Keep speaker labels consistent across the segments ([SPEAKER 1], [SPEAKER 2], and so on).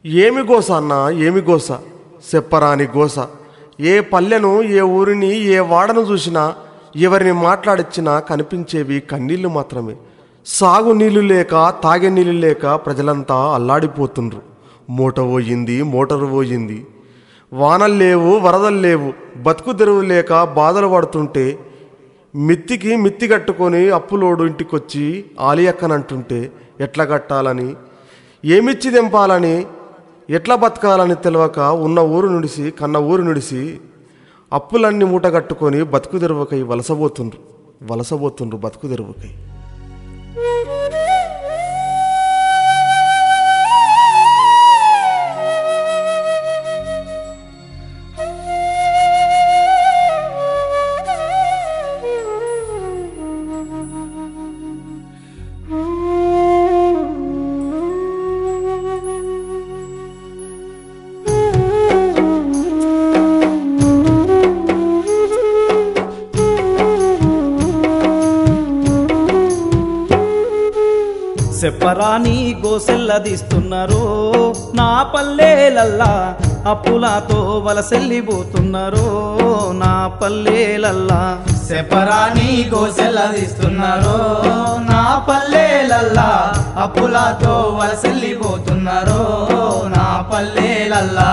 [SPEAKER 1] ఏమి గోస అన్న ఏమి గోస చెప్పరాని గోస ఏ పల్లెను ఏ ఊరిని ఏ వాడను చూసినా ఎవరిని మాట్లాడిచ్చినా కనిపించేవి కన్నీళ్లు మాత్రమే సాగు నీళ్లు లేక తాగే నీళ్లు లేక ప్రజలంతా అల్లాడిపోతుండ్రు మూట పోయింది మోటారు పోయింది వానలు లేవు వరదలు లేవు బతుకు తెరువు లేక బాధలు పడుతుంటే మిత్తికి మిత్తి కట్టుకొని అప్పులోడు ఇంటికొచ్చి ఆలియక్కనంటుంటే ఎట్లా కట్టాలని ఏమిచ్చి తెంపాలని ఎట్లా బతకాలని తెలియక ఉన్న ఊరు నుడిసి కన్న ఊరు నుడిసి అప్పులన్నీ మూట కట్టుకొని బతుకు తెరువుకై వలసబోతుండ్రు వలసబోతుండ్రు బతుకు తెరువుకై
[SPEAKER 2] చెప్పరాని గోసెల్లదిస్తున్నారు నా పల్లెలల్లా అప్పులతో వలసెల్లిపోతున్నారు నా పల్లెలల్లా
[SPEAKER 3] సెపరాని గోసెల్లదిస్తున్నారు నా పల్లెలల్లా అప్పులతో వలసెల్లిపోతున్నారు నా పల్లెలల్లా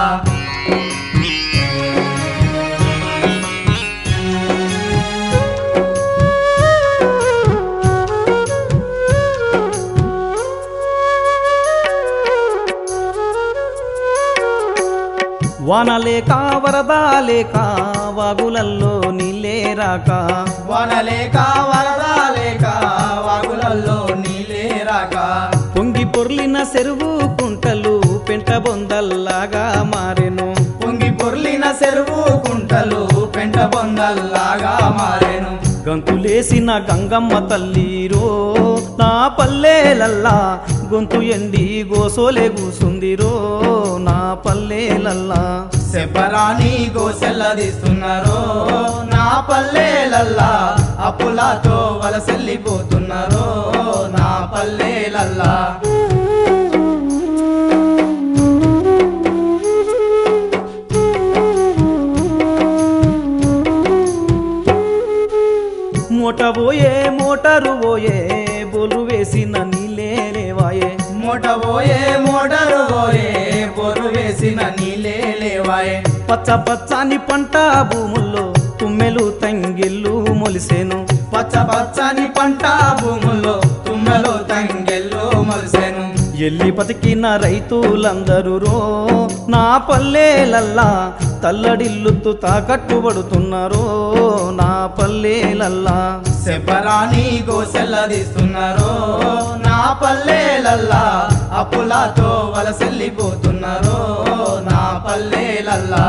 [SPEAKER 2] వాన లేక వరద లేక వాగులల్లో నీళ్ళే రాక
[SPEAKER 3] వనలేక వరద లేక వాగులల్లో నీళ్ళే రాక
[SPEAKER 2] పొంగి పొర్లిన చెరువు కుంటలు పెంట బొందల్లాగా మారెను
[SPEAKER 3] పొంగి పొర్లిన చెరువు కుంటలు పెంట బొందల్లాగా మారెను
[SPEAKER 2] గంతులేసిన గంగమ్మ తల్లిరో నా పల్లెలల్లా గొంతు ఎండి గోసోలే కూసుందిరో నా పల్లెలల్లా
[SPEAKER 3] సెపరాని గోసెల్లదిస్తున్నారు నా పల్లెలల్లా అప్పులతో వలసెల్లిపోతున్నారు నా పల్లెలల్లా
[SPEAKER 2] మూట పోయే మోటారు పోయే బోలు వేసిన నీళ్ళే లేవాయే
[SPEAKER 3] మూట పోయే మోటారు పోయే బొరు వేసిన నీళ్ళే లేవాయే
[SPEAKER 2] పచ్చ పచ్చని పంట భూముల్లో తుమ్మెలు తంగిళ్ళు మొలిసేను
[SPEAKER 3] పచ్చ పచ్చని పంట భూముల్లో తుమ్మెలు తంగెళ్ళు మొలిసెను
[SPEAKER 2] ఎల్లి బతికిన రైతులందరూ రో నా పల్లెలల్లా తల్లడిల్లుతూ తాకట్టుబడుతున్నారో నా పల్లెలల్లా
[SPEAKER 3] సెపరాని గోసెల్లదిస్తున్నారు నా పల్లెలల్లా అప్పులతో వలసెల్లిపోతున్నారు నా పల్లెలల్లా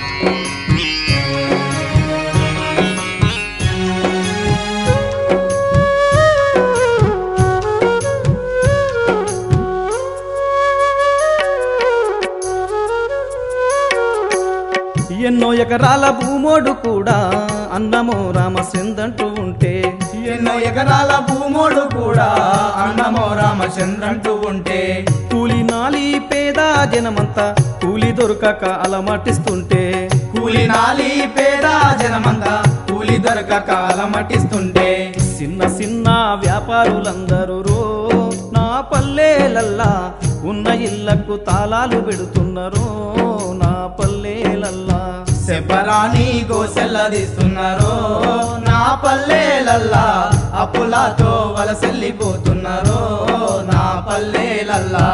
[SPEAKER 2] ఎన్నో ఎకరాల భూమోడు కూడా అన్నమో రామచందంటూ ఉంటే
[SPEAKER 3] ఎన్నో ఎకరాల భూముడు కూడా అన్నమో రామచంద్రంటూ ఉంటే
[SPEAKER 2] కూలి నాలి పేద జనమంతా కూలి దొరకక అలమటిస్తుంటే
[SPEAKER 3] కూలి నాలి పేద జనమంతా కూలి దొరకక అలమటిస్తుంటే
[SPEAKER 2] చిన్న చిన్న వ్యాపారులందరూ రో నా పల్లెలల్లా ఉన్న ఇళ్లకు తాళాలు పెడుతున్నారు నా పల్లెలల్లా
[SPEAKER 3] సెపరాని గోసెల్లదిస్తున్నారు నా పల్లెలల్లా అప్పులతో వలసెల్లిపోతున్నారు నా పల్లెలల్లా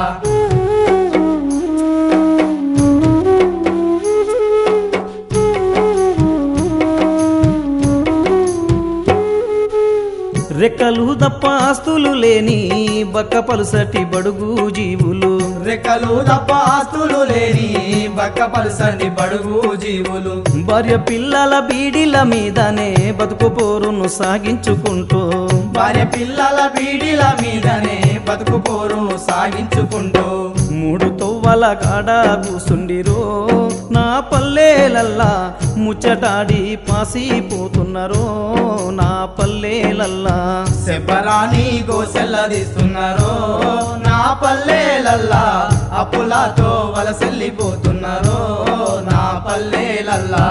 [SPEAKER 2] రెక్కలు తప్ప ఆస్తులు లేని బక్క పలుసటి బడుగు జీవులు
[SPEAKER 3] రెక్కలు తప్ప ఆస్తులు లేని బక్క పలసని బడుగు జీవులు
[SPEAKER 2] భార్య పిల్లల బీడిల మీదనే బతుకు పోరును సాగించుకుంటూ
[SPEAKER 3] భార్య పిల్లల బీడిల మీదనే బతుకు పోరును సాగించుకుంటూ
[SPEAKER 2] మూడు తొవ్వల కాడ కూసుండిరో నా పల్లెలల్లా ముచ్చటాడి పాసిపోతున్నారో నా పల్లెలల్లా
[SPEAKER 3] వలసెల్లిపోతున్నారో నా పల్లెలల్లా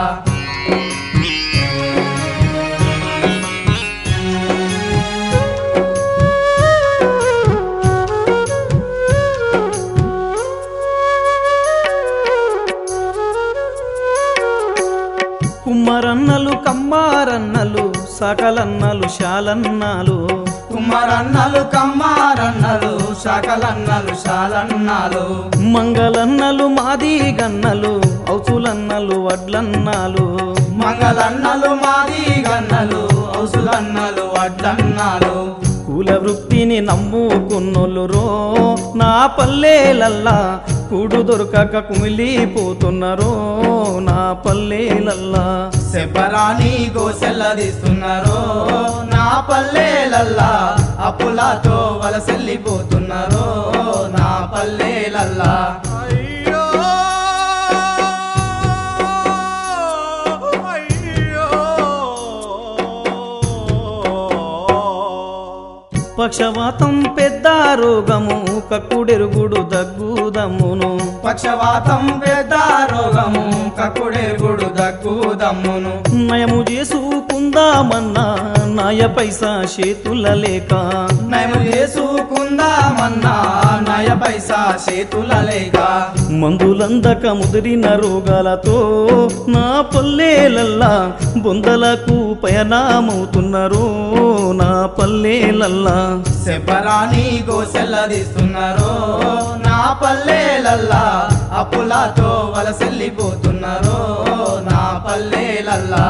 [SPEAKER 2] కుమ్మరన్నలు కమ్మారన్నలు సకలన్నలు శాలన్నాలు
[SPEAKER 3] కుమ్మరన్నలు కమ్మారన్నలు శాకలన్నలు శాలన్నాలు
[SPEAKER 2] మంగళన్నలు మాది గన్నలు ఔసులన్నలు వడ్లన్నాలు
[SPEAKER 3] మంగళన్నలు మాది గన్నలు ఔసులన్నలు వడ్డన్నాలు
[SPEAKER 2] కుల వృత్తిని నమ్ముకున్నోళ్ళు రో నా పల్లెలల్లా కూడు దొరకక కుమిలిపోతున్నారో నా పల్లెలల్లా
[SPEAKER 3] సెపరాని గోసెల్లదిస్తున్నారో నా పల్లెలల్లా అప్పులతో వలసెల్లిపోతున్నారో నా పల్లెలల్లా
[SPEAKER 1] అయ్యో అయ్యో
[SPEAKER 2] పక్షవాతం పెద్ద రోగము కక్కుడెరుగుడు దగ్గుదమ్మును
[SPEAKER 3] పక్షవాతం పెద్ద రోగము కక్కుడెరుగుడు దగ్గు దమ్మును
[SPEAKER 2] నయము చేసుకుందామన్నా నాయ పైసా చేతుల లేక
[SPEAKER 3] నయము చేసుకుందామన్నా నయ పైసా చేతుల లేక
[SPEAKER 2] మందులందక ముదిరిన రోగాలతో నా పల్లెలల్లా బొందలకు పయనామవుతున్నారు నా పల్లెలల్లా
[SPEAKER 3] సెపరాని గోసెల్లదిస్తున్నారో నా పల్లెలల్లా అప్పులతో వలసెల్లిపోతున్నారో నా పల్లెలల్లా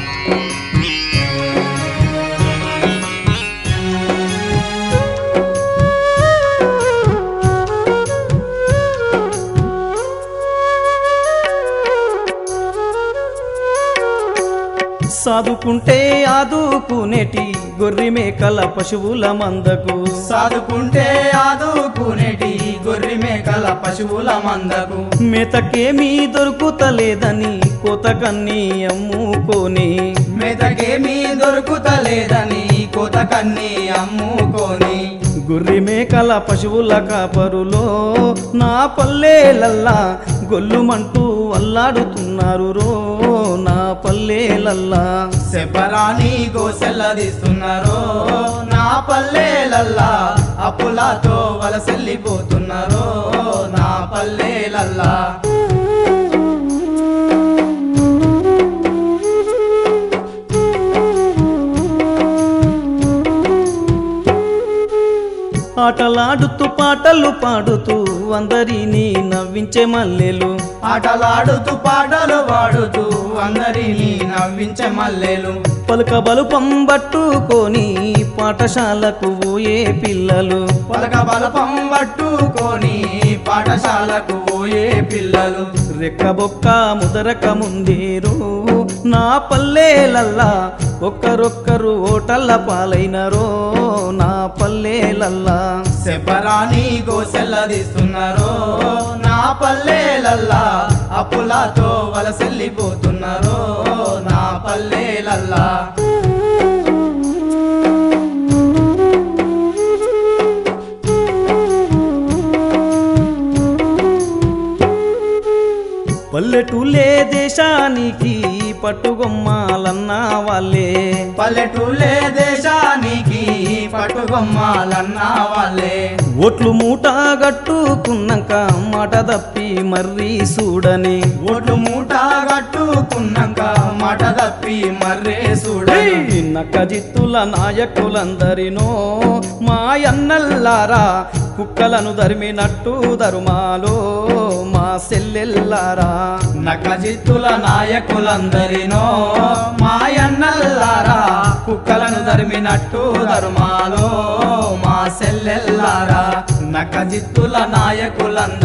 [SPEAKER 2] సాదుకుంటే ఆదుకునేటి గొర్రె మేకల పశువుల మందకు
[SPEAKER 3] సాదుకుంటే ఆదుకునేటి గొర్రె మేకల పశువుల మందకు
[SPEAKER 2] మేతకేమీ దొరుకుతలేదని కోతకన్ని అమ్ముకొని
[SPEAKER 3] మెతకేమీ దొరుకుతలేదని కోత కన్ని అమ్ముకొని
[SPEAKER 2] గొర్రె మేకల పశువుల కాపరులో నా పల్లెలల్లా గొల్లుమంటూ అల్లాడుతున్నారు రో నా పల్లెలల్లా
[SPEAKER 3] సెపరాని గోసెల్లదిస్తున్నారో నా పల్లెలల్లా అప్పులతో వలసెల్లిపోతున్నారో నా పల్లెలల్లా
[SPEAKER 2] ఆటలాడుతూ పాటలు పాడుతూ అందరినీ నవ్వించే మల్లెలు
[SPEAKER 3] ఆటలాడుతూ పాటలు పాడుతూ అందరినీ నవ్వించే మల్లెలు
[SPEAKER 2] పలుక బలుపం పట్టుకొని పాఠశాలకు పోయే పిల్లలు
[SPEAKER 3] పలక బలపం పట్టుకొని పాఠశాలకు పోయే పిల్లలు
[SPEAKER 2] రెక్కబొక్క ముదరక ముందేరు నా పల్లెలల్లా ఒక్కరొక్కరు ఓటల్ల పాలైనరో నా పల్లెలల్లా
[SPEAKER 3] సెపరాని గోసెల్లదిస్తున్నారో నా పల్లెలల్లా అప్పులతో వలసెల్లిపోతున్నారో నా పల్లెలల్లా
[SPEAKER 2] పల్లెటూలే దేశానికి పట్టుగొమ్మాలన్నా వాళ్ళే
[SPEAKER 3] పల్లెటూళ్ళే దేశానికి పట్టుగొమ్మాలన్న వాళ్ళే
[SPEAKER 2] ఓట్లు మూట గట్టుకున్నాక మాట తప్పి మర్రి చూడని
[SPEAKER 3] ఓట్లు మూట కట్టుకున్నాక మాట తప్పి మర్రే చూడని
[SPEAKER 2] నక్క జిత్తుల నాయకులందరినో మాయన్నల్లారా కుక్కలను ధరిమినట్టు ధర్మాలో మా సెల్లెల్లారా
[SPEAKER 3] నకజిత్తుల నాయకులందరినో మాయన్నల్లారా కుక్కలను ధర్మినట్టు ధర్మాలో మా సెల్లెల్లారా నకజిత్తుల నాయకులందరినో